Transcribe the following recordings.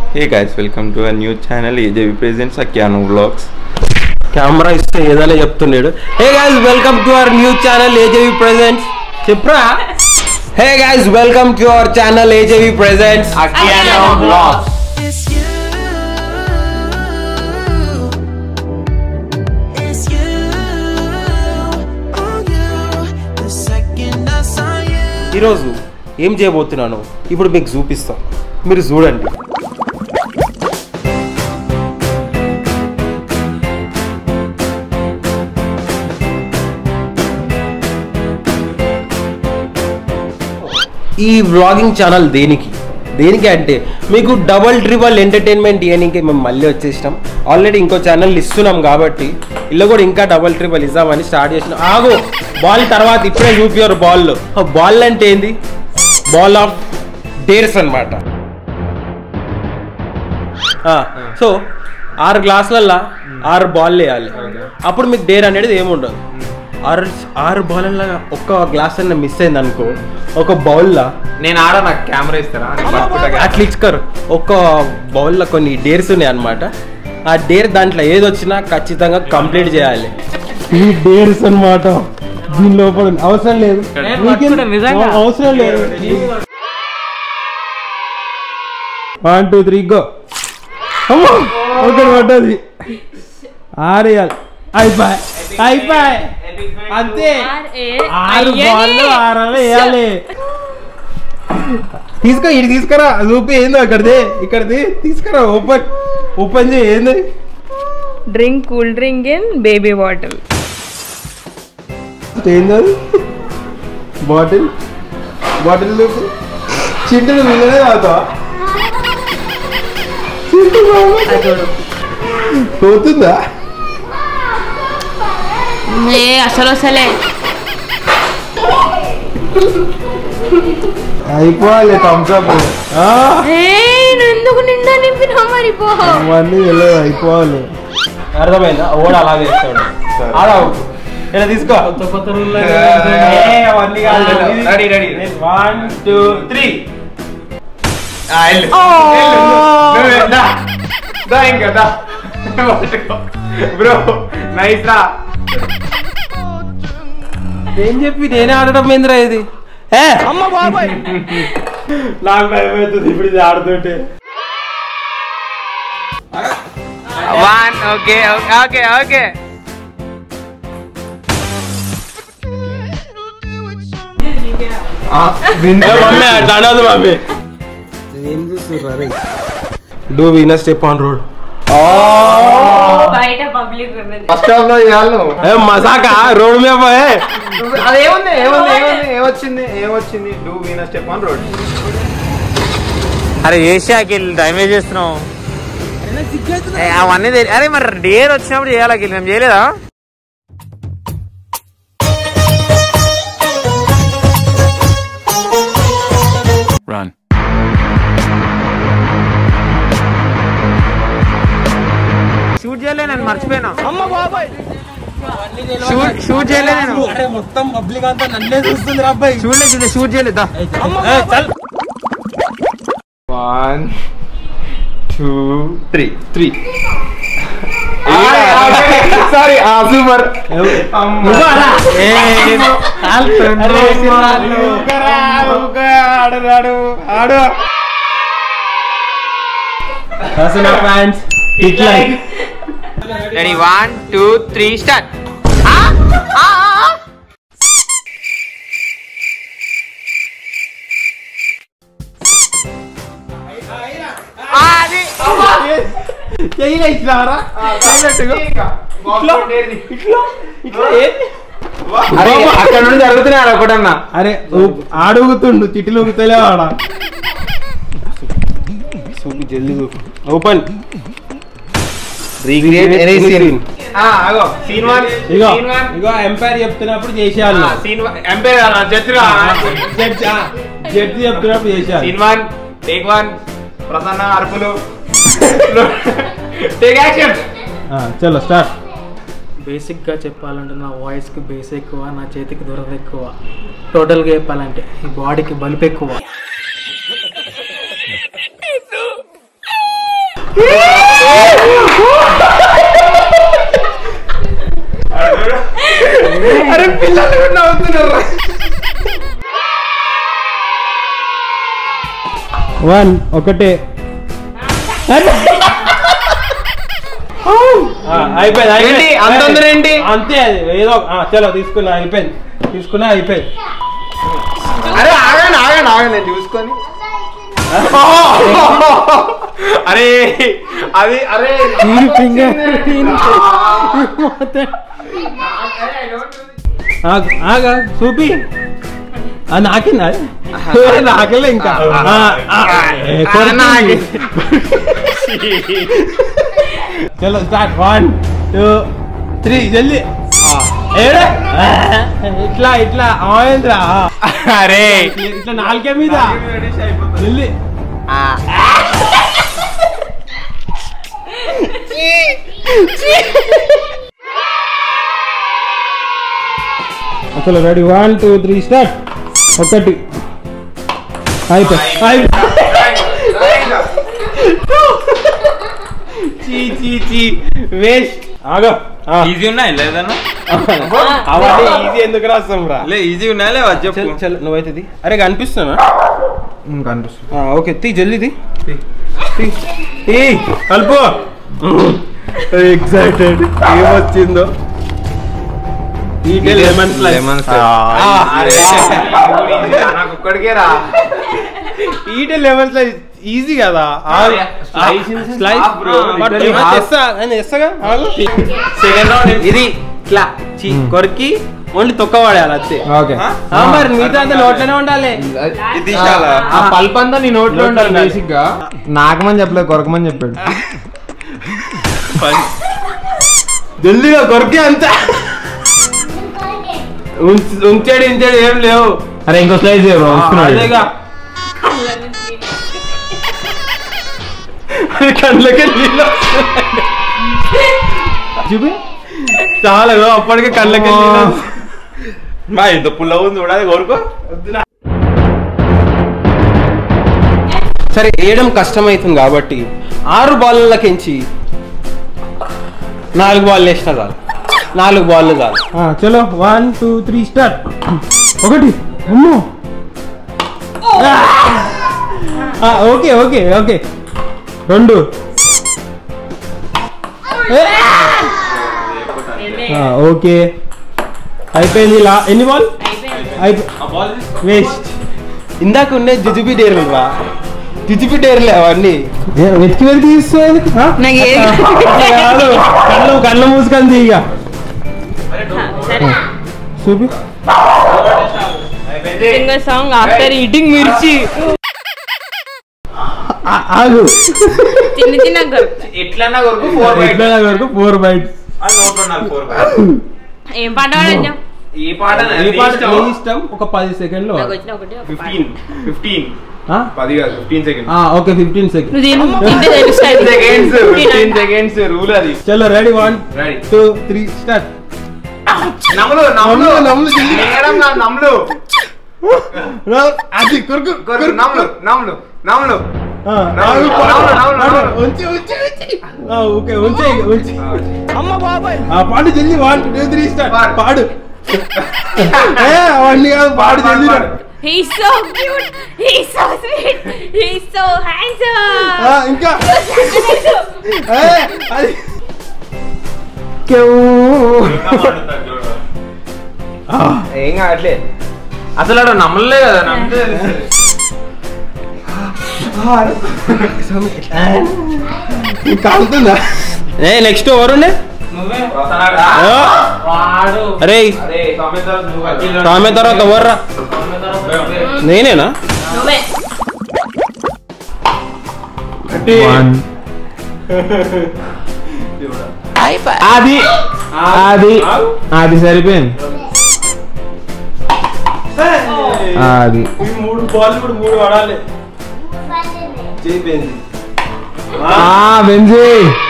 Hey guys, welcome to a new channel. AJV presents Akyano Vlogs. Camera ఇస్తే ఏదైనా చెప్తున్నాడు hey guys welcome to our new channel AJV presents చెప్పరా hey guys welcome to our channel AJV presents Akyano Vlogs. It's you. It's you. Oh, you. The second I saw you. ఈరోజు ఏం చేయబోతున్నాను ఇప్పుడు మీకు చూపిస్తాం మీరు చూడండి ఈ వ్లాగింగ్ ఛానల్ దేనికి దేనికి అంటే మీకు డబల్ ట్రిబల్ ఎంటర్టైన్మెంట్ ఇవ్వడానికి మేము మళ్ళీ వచ్చేసినాం ఆల్రెడీ ఇంకో ఛానల్ ఇస్తున్నాం కాబట్టి ఇల్లు కూడా ఇంకా డబల్ ట్రిబల్ ఇద్దామని స్టార్ట్ చేసినాం ఆగు బాల్ తర్వాత ఇప్పుడే చూపియారు బాల్ బాల్ అంటే ఏంది బాల్ ఆఫ్ డేర్స్ అనమాట సో ఆరు గ్లాసులల్లో ఆరు బాల్ వేయాలి అప్పుడు మీకు డేర్ అనేది ఏముండదు ఆరు ఆరు బాల్ల ఒక్క గ్లాస్ అన్న మిస్ అయింది అనుకో ఒక బౌల్లో నేను ఆడ నాకు కెమెరా ఇస్తారా నేను పట్టుకుంటా అట్లా ఇచ్చుకోరు ఒక బౌల్లో కొన్ని డేర్స్ ఉన్నాయి అనమాట ఆ డేర్ దాంట్లో ఏది వచ్చినా ఖచ్చితంగా కంప్లీట్ చేయాలి ఈ డేర్స్ అన్నమాట దీని లోపల ఉంది. అవసరం లేదు మీకేం- అవసరం లేదు వన్ టూ త్రీ గో ఒకటి పడ్డది ఆరేయాలి అయిపోయి అయిపోయి అంతే ఆరు బాళ్ళు ఆరు అలా వేయాలి తీసుకో ఇటు తీసుకురా చూపి ఏందో ఇక్కడిది ఇక్కడిది తీసుకురా ఓపెన్ ఓపెన్ చేయి ఏంది drink cool drink in baby bottle ఏంది అది బాటిల్ బాటిల్ చూపి చింటలు మింగనే తాగుతావా చింటు పోతుందా ఏ అసలు అసలే అయిపోవాలి థమ్స్అప్ ఎందుకు నిండా నింపినా మరి పో అవన్నీ వెళ్ళదు అయిపోవాలి అర్థమైందా ఓడ అలాగే వేస్తాడు ఆడ ఇలా తీసుకో ఏ, అవన్నీ కాదు. Ready, ready. One two three bro nice రా ఏం చెప్పి నేనే ఆడటం ఏందిరా ఇది ఏ అమ్మ బాబాయ్ నాకు భయం అవుతుంది ఇప్పుడు ఇది ఆడుతుంటే one okay okay okay mummy అట్లా అనదు మమ్మీ ఏం చూస్తున్నారు do Venus step on road బయట పబ్లిక్ ఉన్నది ఫస్ట్ హాఫ్ లో చేయాలి నువ్వు ఏ మజాకా రోడ్ మీద పోయే అదేముంది ఏముంది ఏముంది ఏమొచ్చింది ఏమొచ్చింది డూ వీన స్టెప్ ఆన్ రోడ్ అరే ఏషియాకి టైం వేస్ట్ చేస్తున్నావు ఏ, అవన్నీ తెలి- అరే మరి డేర్ వచ్చినప్పుడు చేయాలి అఖిల్ మేము చేయలేదా Run. షూట్ చేయలే నేను మర్చిపోయినా షూట్ షూట్ చేయలే నేను అరే మొత్తం పబ్లిక్ అంతా నన్నే చూస్తుంది రా అబ్బాయి చూడలేదు షూట్ చేయలేదా ఏ, చల్ one two three three sorry super నువ్వు ఆడా. ఏ, అరే, ఊరుకోరా, ఊరుకో, ఆడు, ఆడు, ఆడు. అసలు నా ఫ్యాన్స్ ఇట్లా ready one two three start చెయ్యిలే ఇట్లారా అరే అక్కడ నుండి జరుగుతున్నాయి ఒకటన్నా అరే ఊ- ఆడుగుతుండు చిటిలు ఊగుతలే ఆడ చూపు జల్దీ చూపు ఓపెన్ Recreate any scene. ఆగో సీన్ వన్ ఇగో సీన్ వన్ ఇగో ఎంపైర్ చెప్తున్నప్పుడు చేసేయాలి సీన్ ఎంపైర్ జడ్జిరా జడ్జి ఆ, జడ్జి చెప్తున్నప్పుడు చేసేయాలి scene one take one Prasanna అరుపులు టేక్ యాక్షన్ ఆ, చలో స్టార్ట్ బేసిక్గా చెప్పాలంటే నా వాయిస్కి బేస్ ఎక్కువ నా చేతికి దురద ఎక్కువ టోటల్గా చెప్పాలంటే ఈ బాడీకి బలుపు ఎక్కువ అరే పిల్లలు కూడా నవ్వుతున్నారు వన్ ఒకటే అయిపోయింది ఏంటి? అంత తొందర ఏంటి? అంతే అది ఏదో ఆ, చలో తీసుకున్నా అయిపోయింది తీసుకున్నా అయిపోయింది అరే ఆగండి ఆగండి ఆగండి నేను చూసుకొని అరే అది అరే ఆగు, ఆగా చూపి ఆ, నాకిందా నాకెళ్ళే ఇంకా ఆ, ఆ, ఏ, కొరికింది. చలో స్టార్ట్ వన్ టూ త్రీ జల్దీ ఏడే ఇట్లా ఇట్లా ఆయంద్రా అరే ఇట్లా నాలుగే మీద జల్దీ అసలు ready one two three start ఒకటి అయిపోయి చీ చీ చీ వేస్ట్ ఆగో ఈజీ ఉన్నాయి లేదన్నా అవన్నీ ఈజీ ఎందుకు రాస్తాం రా లే ఈజీ ఉన్నాయా లేవా చెప్పు చల్ చల్ నువ్వైతే తీ. అరే కనిపిస్తున్నా కనిపిస్తుంది ఆ, ఓకే తీ జల్దీ తీ తీ. తీ కలుపు ఎక్సైటెడ్ ఏమొచ్చిందో ఈ లెమన్ స్లైస్ లెమన్ నాకు ఒక్కడికే రా ఈట లెమన్ స్లైస్ ఈజీ కదా స్లైస్ bro. తెస్తా ఆగు. సెకండ్ రౌండ్ ఇది ఇట్లా చీ కొరికి ఓన్లీ తొక్క పడేయాలి అంతే ఓకే ఆ, మరి మిగతా అంతా నోట్లోనే ఉండాలి ఇది చాలా ఆ పల్ప్ అంతా నీ నోట్లో ఉండాలి ఉండాలి. బేసిక్ గా నాకమని చెప్పలేదు కొరకమని చెప్పాడు జల్దీగా కొరికి అంత ఉంచ- ఉంచాడు ఉంచాడు ఏం లేవు అరే ఇంకో స్లైజ్ అదేగా కళ్ళకి నీళ్ళు వస్తున్నాయి. చూపి చాలా ఇగో అప్పటికే కళ్ళకి నీళ్ళు వస్తున్నాయి. మా ఇంత పుల్ల ఉంది చూడాలి కోరుకో సరే వేయడం కష్టమవుతుంది కాబట్టి ఆరు బాల్లకించి నాలుగు బాల్ వేసిన చాలు నాలుగు బాల్ చాలు చలో వన్ టూ త్రీ స్టార్ట్ ఒకటి అమ్మో ఆ, ఓకే ఓకే ఓకే రెండు ఆ, ఓకే అయిపోయింది లా ఎన్ని బాల్ వేస్ట్ ఇందాక ఉండే జుజుబి డేర్లు రా జుజుబి డేర్లే అవన్నీ వెతికి వెతికి తీసుకోవాలి నాకు ఏ కాదు కళ్ళు కళ్ళు మూసుకొని తీయ సరే చూపి సింగర్ సాంగ్ ఆఫ్టర్ ఈటింగ్ మిర్చి ఆ- ఆగు చిన్న చిన్న గర్- ఎట్లన్నా కొరకు ఫోర్ ఎట్లా వరకు ఫోర్ బైట్స్ అది నోట్లో ఉండాలి ఫోర్ ఏం పాట పాడొచ్చు ఈ పాట ఈ పాట నీ ఇష్టం ఒక పది సెకండ్లు నాకు వచ్చిన ఒకటి ఒక పాట. ఫిఫ్టీన్ ఫిఫ్టీన్ పది కాదు fifteen second okay fifteen second నువ్వు తిను, తింటే తెలుస్తుంది. సెకండ్స్ ఫిఫ్టీన్ తినండి. సెకండ్స్ రూల్ అది చలో ready one ready two three start నమ్ములు నమ్ములు నమ్ములు, నమ్ములు, జల్దీ. మేడం నా నమ్ములు అది కొరకు కొరకు నమ్ములు నమ్ములు నమ్ములు ఆ, నవ్వులు, ఆగు, పాడు, నవ్వులు, నవ్వులు, పాడు. నవ్వులు. ఉంచి ఉంచి ఉంచి ఆ, ఓకే ఉంచే ఉంచి ఆ, పాడు జల్దీ వన్ టూ త్రీ స్టార్ట్ పాడు. పాడు ఏ, అవన్నీ కాదు పాడు పాడు, జల్దీ పాడు. He's so cute. He's so sweet. He's so handsome. ఆ, ఇంకా ఏ, అది కేవ్. ఆ, ఏం కావట్లే అసలు అక్కడ నమ్మలే కదా నమ్మితే నీకు కాలుతుందా ఏ నెక్స్ట్ ఎవరుండే వాడు అరే అరే స్వామి తర్వాత నువ్వు వకీలు. ఆమె తర్వాత ఎవర్రా నేనేనా నువ్వే అది అది అది సరిపోయింది అది ఈ మూడు బాల్ కూడా మూడు పడాలి చేయిపోయింది ఆ బెంజీ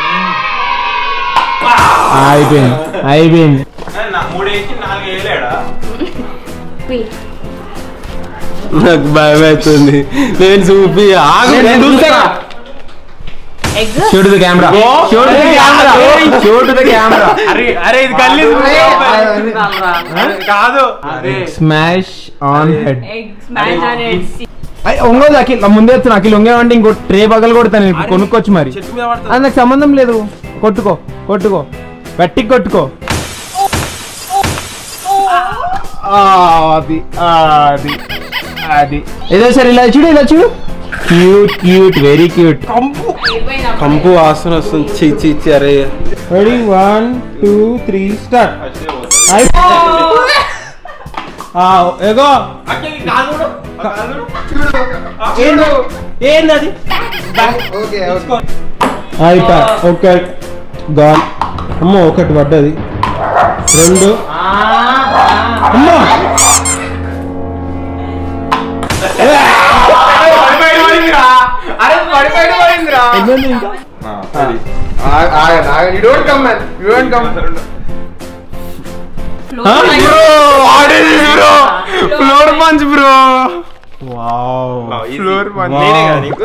అయిపోయింది అయిపోయింది ఏ, నా- మూడు వేసి నాలుగు వేయలేడా నాకు భయం అవుతుంది నేను చూపి ఆగు నేను చూస్తా egg shoot the camera shoot the camera shoot the camera అరే అరే ఇది కల్లి కాదు smash on head egg smash on it ఒంగోదు అఖిల్ నా ముందే వస్తున్నా అఖిల్ ఒంగేవంటే ఇంకో ట్రే పగలు కొడతాను నేను ఇప్పుడు కొనుక్కోవచ్చు మరి చెట్టు మీద పడుతుంది అది నాకు సంబంధం లేదు కొట్టుకో కొట్టుకో గట్టికి కొట్టుకో ఆ, అది ఆ, అది అది ఏదో సరే ఇలా చూడు ఇలా చూడు క్యూట్ క్యూట్ వెరీ క్యూట్ కంపు వాసన వస్తుంది చీ చీ చీ అరే ready one two three start ఎగో ఏంది అయిపోయి ఓకే గాన్ అమ్మో ఒకటి పడ్డది రెండు అమ్మో అరే పడిపోయి పోయిందిరా ఎన్నోంది ఇంకా you don't come man you don't come bro floor punch bro floor punch నేనే కదా నీకు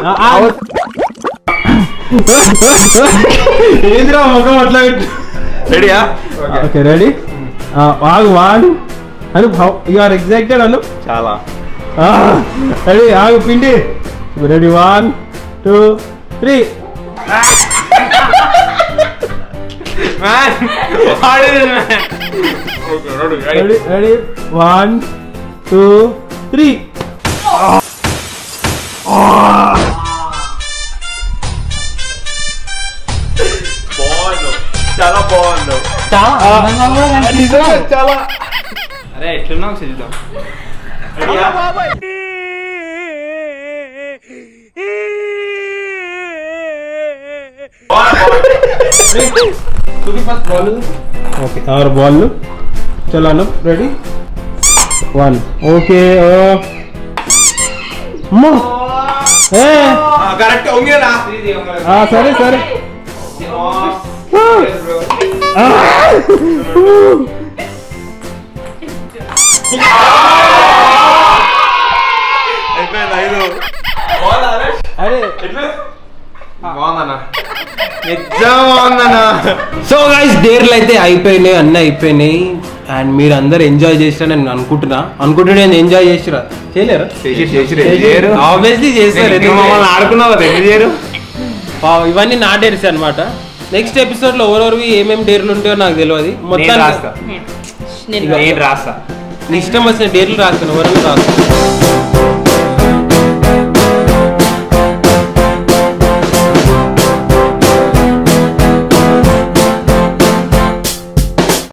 ఏంద్రా ముఖం అట్లా రెడీయా ఓకే రెడీ ఆగు వాడు అను యు ఆర్ ఎగ్జైటెడ్ అను చాలా రెడీ ఆగు పిండి ready one two three man what is man ready ready one two three చాలా బాగుంది చాలా అరే ఎట్లున్నా ఒకసారి చూద్దాం ఓకే ఆరు బాల్ చలో అన్న రెడీ వన్ ఓకే అమ్మో ఏ కరెక్ట్ ఉంగేరా ఆ, సరే సరే అయిపోయింది ఐదు అరే బాగుందన్నా నిజం బాగుందన్నా సో గైస్ డేర్లు అయితే అయిపోయినాయి అన్నీ అయిపోయినాయి అండ్ మీరు అందరు ఎంజాయ్ చేసిరా నేను అనుకుంటున్నా అనుకుంటే నేను ఎంజాయ్ చేసిరా చేయలేరా చేసి చేసి ఆబ్వియస్లీ చేస్తారు ఎందుకు మమ్మల్ని ఆడుకున్నావు కదా ఎందుకు చేయరు వావ్, ఇవన్నీ నా డేర్స్ అనమాట నెక్స్ట్ ఎపిసోడ్ లో ఎవరెవరివి ఏమేమి డేర్లు ఉంటాయో నాకు తెలియదు నేను మొత్తం రాస్తా నేను రాస్తా నీ ఇష్టం వచ్చిన డేర్లు రాస్తాను ఎవరైనా రాస్తాను